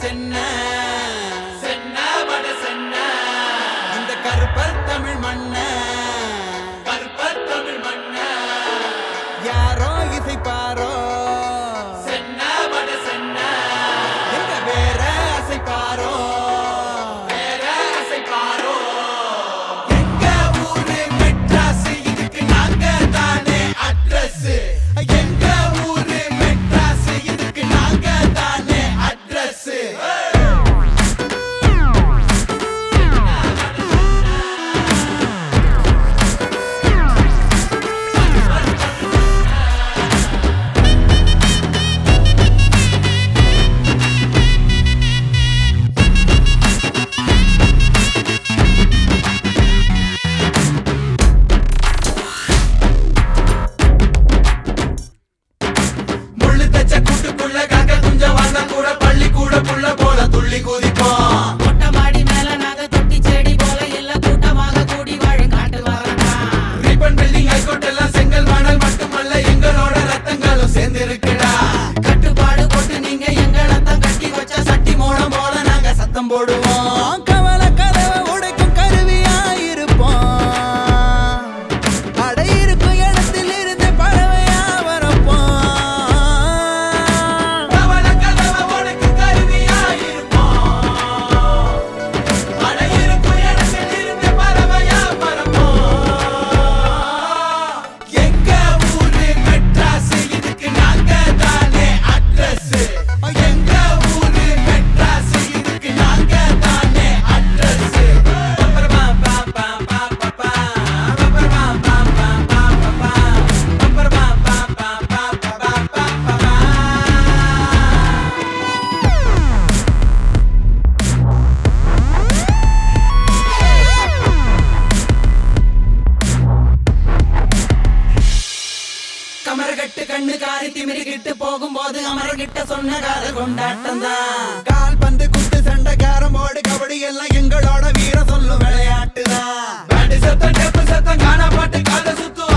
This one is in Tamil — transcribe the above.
சென்ன சென்ன வட சென்ன இந்த கருப்பர் தமிழ் மண்ண கருப்பர் தமிழ் மண்ண யாரோ இசைப்பாரோ சென்ன வட சென்ன எங்க வேற அசைப்பாரோ வேற அசைப்பாரோ எங்க ஊரு மெட்ராஸ் இதுக்கு நாங்க தானே அட்ரஸ் எங்க ஊரு மெட்ராஸ் இதுக்கு நாங்க தானே அட்ரஸ் முள்ளு தச்ச கூட்டுக்குள்ள காக்க குஞ்சம் வாழ்ந்தா கூட பள்ளி கூட புள்ள போல துள்ளி குதிப்போம் மொட்டை மாடி மேல நாங்க தொட்டி செடி போல இல்ல கூட்டமாக கூடி வாழும் காட்டு வரண்டா ரீபன் பில்டிங் ஹைகோர்ட் எல்லாம் செங்கல் மணல் மட்டுமல்ல எங்களோட ரத்தங்களும் சேர்ந்து இருக்குடா கட்டுப்பாடு போட்டு நீங்க எங்களத்தான் கட்டி வச்ச சட்டி மூடம் போல நாங்க சத்தம் போடுவோம் கவல கதவை உடைக்கும் கருவியா இருப்போம் அடை இருக்கும் இடத்தில் இருந்து பறவையா வரப்போம் கவல கதவை உடைக்கும் கருவியா இருப்போம் அடை இருக்கும் இடத்தில் இருந்து பறவையா வரப்போம் எங்க ஊரு மெட்ராஸ் இதுக்கு நாங்க தானே அட்ரஸ் எங்க ஊரு மெட்ராஸ் இதுக்கு நாங்க தானே அட்ரஸ் கமரகட்டு கண்ணு காரி திமிரிக்கிட்டு போகும்போது அமரகிட்ட சொன்ன காத கொண்டாட்டம் தான் கால் பந்து குத்து சண்டை கேரம் போர்டு கபடி எல்லாம் எங்களோட வீர சொல்லும் விளையாட்டு தான் பேட்டு சத்தம் டெப்பு சத்தம் காணா பாட்டு காத சுத்தும்